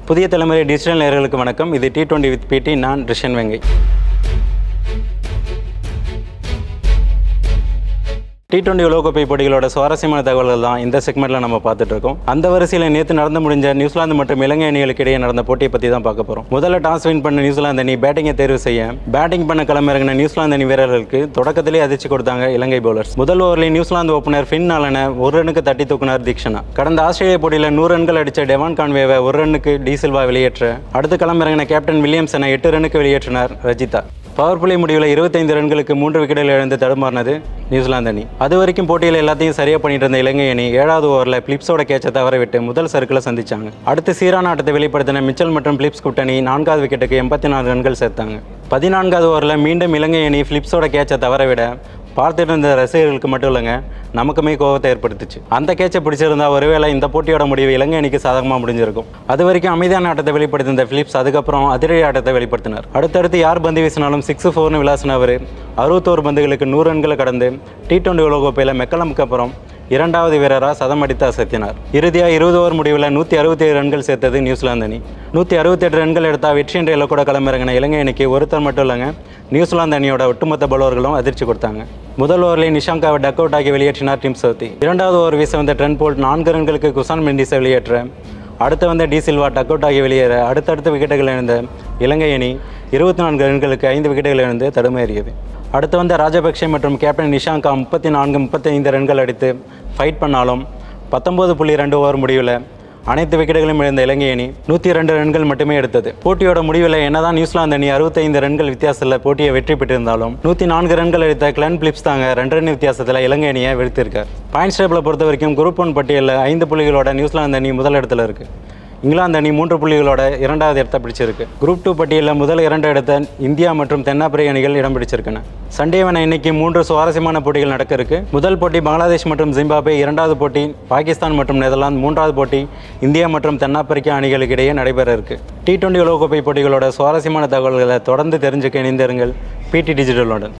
புதிய தலைமுறை டிஜிட்டல் நேயர்களுக்கு வணக்கம் இது டி டுவெண்ட்டி வித் பிடி நான் ரிஷன் வெங்கை டி டுவெண்ட்டி உலகக்கோப்பை போட்டிகளோட சுவாரஸ்யமான தகவல்கள் தான் இந்த செக்மெண்ட்டில் நம்ம பார்த்துட்டு இருக்கோம் அந்த வரிசையில் நேற்று நடந்து முடிஞ்ச நியூசிலாந்து மற்றும் இலங்கை அணிகளுக்கு இடையே நடந்த போட்டியை பற்றி தான் பார்க்க போகிறோம் முதல்ல டாஸ் வின் பண்ண நியூசிலாந்து அணி பேட்டிங்கை தேர்வு செய்ய பேட்டிங் பண்ண களமிறங்கின நியூசிலாந்து அணி வீரர்களுக்கு தொடக்கத்திலே அதிர்ச்சி கொடுத்தாங்க இலங்கை பவுலர்ஸ் முதல் ஓவரில் நியூசிலாந்து ஓப்பனர் ஃபின் ஆலனை ஒரு ரனுக்கு தட்டி தூக்குனார் தீக்ஷனா கடந்த ஆஸ்திரேலிய போட்டியில் நூறு ரன்கள் அடித்த டெவான் கான்வேவை ஒரு ரன்னுக்கு டி சில்வா வெளியேற்ற அடுத்து களமிறங்கின கேப்டன் வில்லியம்சனை எட்டு ரன்னுக்கு வெளியேற்றினார் ரஜிதா பவர் பிளே முடிவில் இருபத்தைந்து ரன்களுக்கு மூன்று விக்கெட்டுகள் இழந்து தடுமாறினது நியூசிலாந்து அணி அது வரைக்கும் போட்டியில் எல்லாத்தையும் சரியாக பண்ணிட்டு இருந்த இலங்கை அணி ஏழாவது ஓவரில் பிலிப்ஸோட கேட்சை தவற விட்டு முதல் சர்க்கிளை சந்திச்சாங்க அடுத்து சீரான ஆட்டத்தை வெளிப்படுத்தின மிச்சல் மற்றும் பிலிப்ஸ் கூட்டணி நான்காவது விக்கெட்டுக்கு எண்பத்தி நாலு ரன்கள் சேர்த்தாங்க பதினான்காவது ஓவரில் மீண்டும் இலங்கை அணி பிலிப்ஸோட கேட்சை தவற விட பார்த்துட்டு இருந்த ரசிகர்களுக்கு மட்டும் இல்லைங்க நமக்குமே கோபத்தை ஏற்படுத்துச்சு அந்த கேட்சை பிடிச்சிருந்தா ஒருவேளை இந்த போட்டியோட முடிவு இலங்கை அணிக்கு சாதகமாக முடிஞ்சிருக்கும் அது வரைக்கும் அமைதியான ஆட்டத்தை வெளிப்படுத்தின பிலிப்ஸ் அதுக்கப்புறம் அதிரடி ஆட்டத்தை வெளிப்படுத்தினார் அடுத்தடுத்து யார் பந்து வீசினாலும் சிக்ஸ் ஃபோர்னு விளாசின அவர் அறுபத்தோரு பந்துகளுக்கு நூறு ரன்களை கடந்து டி டுவெண்ட்டி உலகோப்பையில் மெக்கலமுக்கு அப்புறம் இரண்டாவது வீரராக சதம் அடித்து அசத்தினார் இறுதியாக இருபது ஓவர் முடிவில் நூற்றி அறுபத்தி ஏழு ரன்கள் சேர்த்தது நியூசிலாந்து அணி நூற்றி அறுபத்தெட்டு ரன்கள் எடுத்தால் வெற்றி என்ற இலக்கூட களமிறங்கின இலங்கை அணிக்கு ஒருத்தர் மட்டும் இல்லைங்க நியூசிலாந்து அணியோட ஒட்டுமொத்த பவுலர்களும் அதிர்ச்சி கொடுத்தாங்க முதல் ஓவரில் நிஷாங்காவை டக் அவுட் ஆகி வெளியேற்றினார் டீம் சவுத்தி இரண்டாவது ஓவர் வீச வந்த ட்ரெண்ட் போல்ட் நான்கு ரன்களுக்கு குசான் மெண்டிஸை வெளியேற்ற அடுத்து வந்த டி சில்வா டக் அவுட் ஆகி வெளியேற அடுத்தடுத்த விக்கெட்டுகள் இழந்த இலங்கை அணி இருபத்தி நான்கு ரன்களுக்கு ஐந்து விக்கெட்டுகள் இழந்து தடுமாறியது அடுத்து வந்த ராஜபக்சே மற்றும் கேப்டன் நிஷாங்கா முப்பத்தி நான்கு முப்பத்தி ஐந்து ரன்கள் அடித்து ஃபைட் பண்ணாலும் பத்தொன்பது புள்ளி ரெண்டு ஓவர் முடிவில் அனைத்து விக்கெட்டுகளையும் இழந்த இலங்கை அணி நூற்றி ரெண்டு ரன்கள் மட்டுமே எடுத்தது போட்டியோட முடிவில் என்னதான் நியூசிலாந்து அணி அறுபத்தைந்து ரன்கள் வித்தியாசத்தில் போட்டியை வெற்றி பெற்றிருந்தாலும் நூற்றி நான்கு ரன்கள் எடுத்த கிளன் பிலிப்ஸ் தாங்க ரெண்டு ரன் வித்தியாசத்தில் இலங்கை அணியை வீழ்த்திருக்கார் பாயிண்ட்ஸ் டேபிளை பொறுத்த வரைக்கும் குரூப் ஒன் பட்டியலில் ஐந்து புள்ளிகளோட நியூசிலாந்து அணி முதல் இடத்துல இருக்குது இங்கிலாந்து அணி மூன்று புள்ளிகளோட இரண்டாவது இடத்தை பிடிச்சிருக்கு குரூப் டூ பட்டியலில் முதல் இரண்டு இடத்த இந்தியா மற்றும் தென்னாப்பிரிக்க அணிகள் இடம் பிடிச்சிருக்கன சண்டேவன இன்னைக்கு மூன்று சுவாரஸ்யமான போட்டிகள் நடக்க இருக்கு முதல் போட்டி பங்களாதேஷ் மற்றும் ஜிம்பாப்வே இரண்டாவது போட்டி பாகிஸ்தான் மற்றும் நெதர்லாந்து மூன்றாவது போட்டி இந்தியா மற்றும் தென்னாப்பிரிக்க அணிகளுக்கு இடையே நடைபெற இருக்கு டி டுவெண்டி உலகக்கோப்பை போட்டிகளோட சுவாரஸ்யமான தகவல்களை தொடர்ந்து தெரிஞ்சுக்க இணைந்திருங்கள் பிடி டிஜிட்டலுடன்